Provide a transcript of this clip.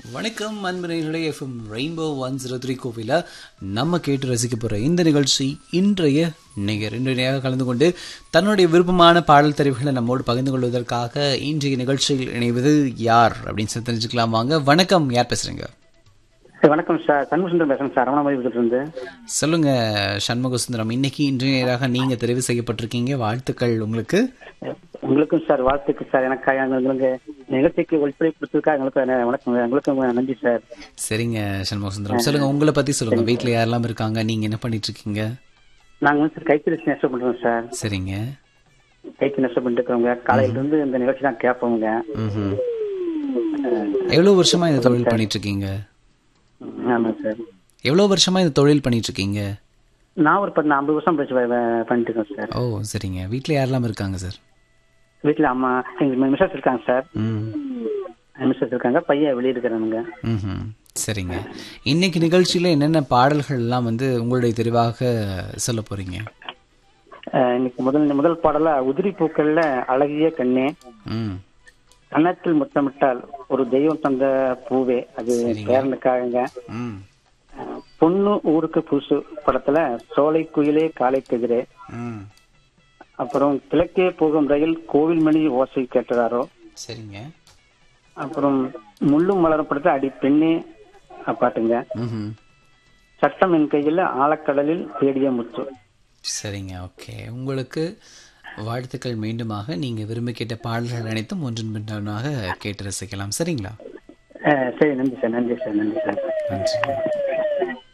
வணக்கம் அன்பர்களே FM rainbow one zero three கோவில நம்ம கேட்டு ரசிக்க போற இந்த நிகழ்ச்சி இன்றைய நிகர் இன்றைய கலந்து கொண்டு தன்னுடைய விருப்பமான பாடல் தெரிவுகளை நம்மோடு பகிர்ந்து கொள்வதற்காக இன்றைய நிகழ்ச்சியில் இணைவது யார் அப்படின்னு சொல்லி தெரிஞ்சுக்கலாம் வாங்க வணக்கம் யார் பேசுறீங்க சார் வணக்கம் சார் சண்முகசுந்தரம் பேசுறேன் சார் ரமணாமதி இருந்து சொல்லுங்க சண்முக சுந்தரம் இன்னைக்கு இன்றைய நேராக நீங்க தெரிவு செய்யப்பட்டிருக்கீங்க வாழ்த்துக்கள் உங்களுக்கு உங்களுக்கும் சார் வாழ்த்துக்கு சார் எனக்கு உங்களுக்கு நிகழ்ச்சிக்கு ஒளிப்படை கொடுத்ததுக்காக எங்களுக்கு ந- வணக்கம் எங்களுக்கும் நன்றி சார் சரிங்க சண்முக சுந்தரம் சொல்லுங்க உங்களை பத்தி சொல்லுங்க வீட்ல யாரெல்லாம் இருக்காங்க நீங்க என்ன பண்ணிட்டு இருக்கீங்க நாங்கள் வந்து சார் கைத்தறி நெசவு பண்றோம் சார் சரிங்க கைத்தறி நெசவு பண்ணிட்டு இருக்கிறவங்க காலையில இருந்து இந்த நிகழ்ச்சி தான் கேட்போங்க ம்ஹும். எவ்வளவு வருஷமா இந்த தொழில் பண்ணிட்டு இருக்கீங்க ஆமாம் சார் எவ்வளவு வருஷமா இந்த தொழில் பண்ணிட்டு இருக்கீங்க நான் ஒரு பத்து ஐம்பது வருஷம் பேச்சு பண்ணிட்டு இருக்கேன் சார் ஓ சரிங்க வீட்ல யாரெல்லாம் இருக்காங்க சார் வீட்டில் அம்மா எங்க மிஸ்ஸஸ் இருக்காங்க சார் ம் மிஸ்ஸஸ் இருக்காங்க பையன் வெளியே இருக்கிறானுங்க ம்ஹும். சரிங்க இன்னைக்கு நிகழ்ச்சியில என்னென்ன பாடல்கள் எல்லாம் வந்து உங்களுடைய தெரிவாக சொல்ல போறீங்க அஹ், இன்னைக்கு முதல் முதல் பாடல உதிரி பூக்கள்ல அழகிய கண்ணே ம் கன்னத்தில் முத்தமிட்டால் ஒரு தெய்வம் தந்த பூவே அது பேரனுக்காகங்க ம் பொண்ணு ஊருக்கு புதுசு படத்துல சோலை குயிலே காலை கதிரே ம் அப்புறம் கிழக்கே போகும் ரயில் கோவில் மணி ஓசை கேட்டதாரோ சரிங்க அப்புறம் முள்ளும் மலரும் படத்துல அடி பெண்ணே அஹ் பாட்டுங்க ம்ஹும். சட்டம் என் கையில் ஆழக்கடலில் தேடிய முத்து சரிங்க ஓகே உங்களுக்கு வாழ்த்துக்கள் மீண்டுமாக நீங்க விரும்பி கேட்ட பாடல்கள் அனைத்தும் ஒன்றின் பின்னாக கேட்டு ரசிக்கலாம் சரிங்களா அஹ் சரி நன்றி சார் நன்றி சார் நன்றி சார் நன்றி